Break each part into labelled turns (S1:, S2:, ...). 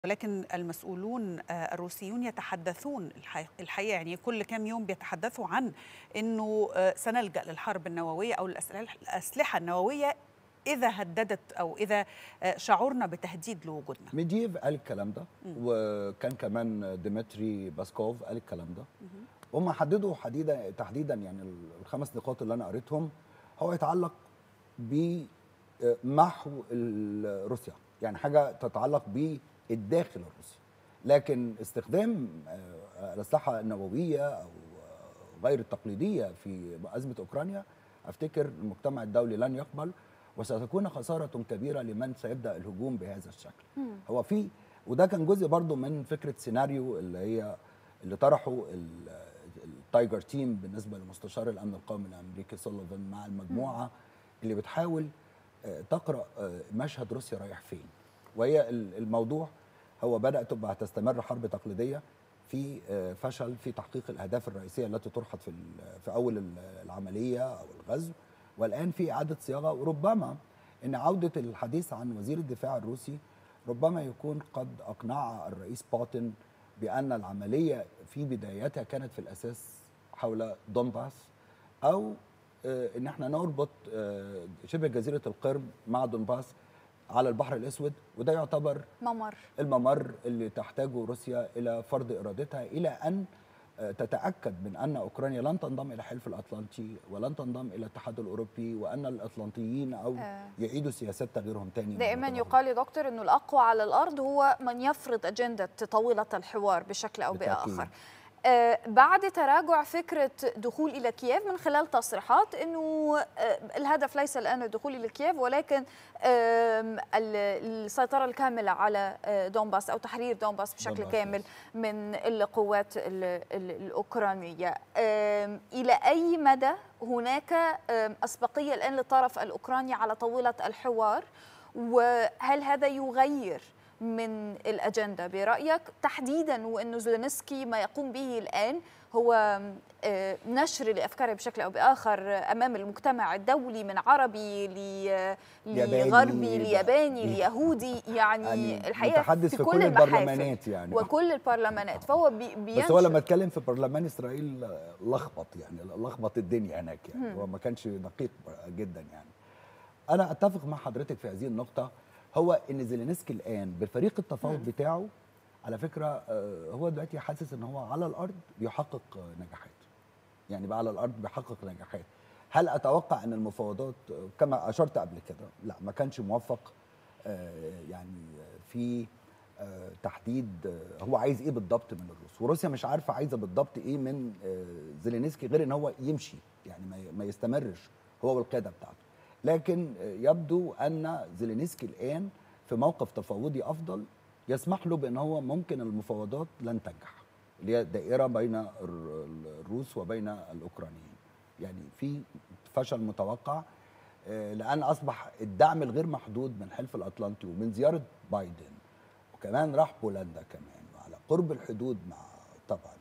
S1: ولكن المسؤولون الروسيون يتحدثون الحقيقه يعني كل كام يوم بيتحدثوا عن انه سنلجا للحرب النوويه او الاسلحه النوويه اذا هددت او اذا شعرنا بتهديد لوجودنا
S2: ميدييف قال الكلام ده وكان كمان ديمتري باسكوف قال الكلام ده هم حددوا حديدا تحديدا يعني الخمس نقاط اللي انا قريتهم هو يتعلق بمحو روسيا يعني حاجه تتعلق بالداخل الروسي لكن استخدام الاسلحه النوويه او غير التقليديه في ازمه اوكرانيا افتكر المجتمع الدولي لن يقبل وستكون خساره كبيره لمن سيبدا الهجوم بهذا الشكل م. هو في وده كان جزء برضو من فكره سيناريو اللي هي اللي طرحه التايجر تيم بالنسبه لمستشار الامن القومي الامريكي سوليفان مع المجموعه م. اللي بتحاول تقرا مشهد روسيا رايح فين وهي الموضوع هو بدات تبقى هتستمر حرب تقليديه في فشل في تحقيق الاهداف الرئيسيه التي طرحت في في اول العمليه او الغزو والان في اعاده صياغه وربما ان عوده الحديث عن وزير الدفاع الروسي ربما يكون قد اقنع الرئيس بوتين بان العمليه في بدايتها كانت في الاساس حول دونباس او ان احنا نربط شبه جزيره القرم مع دونباس على البحر الاسود وده يعتبر
S3: ممر
S2: الممر اللي تحتاجه روسيا الى فرض ارادتها الى ان تتاكد من ان اوكرانيا لن تنضم الى الحلف الاطلنطي ولن تنضم الى الاتحاد الاوروبي وان الاطلنطيين او آه. يعيدوا سياسات تغييرهم تاني
S3: دائما يقال يا دكتور انه الاقوى على الارض هو من يفرض اجنده طاوله الحوار بشكل او بالتأكيد. باخر آه بعد تراجع فكرة دخول إلى كييف من خلال تصريحات أنه آه الهدف ليس الآن الدخول إلى كييف ولكن آه السيطرة الكاملة على دونباس أو تحرير دونباس بشكل دونباس كامل من القوات الأوكرانية إلى أي مدى هناك أسبقية الآن للطرف الأوكراني على طاولة الحوار وهل هذا يغير من الأجندة برأيك تحديدا وأنه زيلينسكي ما يقوم به الآن هو نشر لأفكاره بشكل أو بآخر أمام المجتمع الدولي من عربي لغربي لياباني ليهودي يعني, يعني
S2: الحقيقة في, في كل البرلمانات يعني
S3: وكل البرلمانات فهو بينشر
S2: بس هو لما اتكلم في برلمان إسرائيل لخبط يعني لخبط الدنيا هناك يعني هو ما كانش دقيق جدا يعني أنا أتفق مع حضرتك في هذه النقطة هو ان زيلينسكي الان بالفريق التفاوض م. بتاعه على فكره هو دلوقتي حاسس ان هو على الارض بيحقق نجاحات يعني بقى على الارض بيحقق نجاحات هل اتوقع ان المفاوضات كما اشرت قبل كده لا ما كانش موفق يعني في تحديد هو عايز ايه بالضبط من الروس وروسيا مش عارفه عايزه بالضبط ايه من زيلينسكي غير ان هو يمشي يعني ما يستمرش هو والقياده بتاعته لكن يبدو ان زيلينسكي الان في موقف تفاوضي افضل يسمح له بان هو ممكن المفاوضات لن تنجح اللي هي دائره بين الروس وبين الاوكرانيين يعني في فشل متوقع لان اصبح الدعم الغير محدود من الحلف الاطلنطي ومن زياره بايدن وكمان راح بولندا كمان وعلى قرب الحدود مع طبعا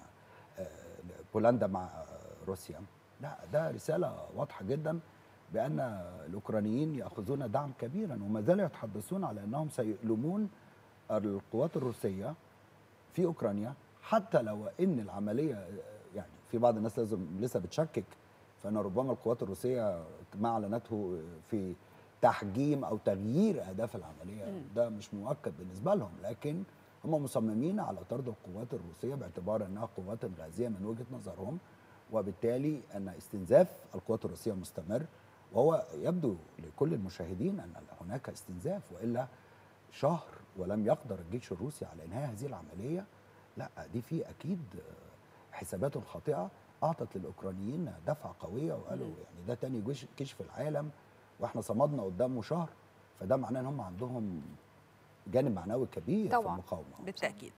S2: بولندا مع روسيا لا ده رساله واضحه جدا بان الاوكرانيين ياخذون دعم كبيرا وما زالوا يتحدثون على انهم سيؤلمون القوات الروسيه في اوكرانيا حتى لو ان العمليه يعني في بعض الناس لازم لسه بتشكك فان ربما القوات الروسيه ما اعلنته في تحجيم او تغيير اهداف العمليه ده مش مؤكد بالنسبه لهم لكن هم مصممين على طرد القوات الروسيه باعتبار انها قوات غازيه من وجهه نظرهم وبالتالي ان استنزاف القوات الروسيه مستمر وهو يبدو لكل المشاهدين ان هناك استنزاف والا شهر ولم يقدر الجيش الروسي على انهاء هذه العمليه لا دي في اكيد حسابات خاطئه اعطت للاوكرانيين دفعه قويه وقالوا يعني ده تاني جيش, جيش في العالم واحنا صمدنا قدامه شهر فده معناه ان هم عندهم جانب معنوي كبير
S3: طبعا.
S2: في المقاومه
S1: بالتاكيد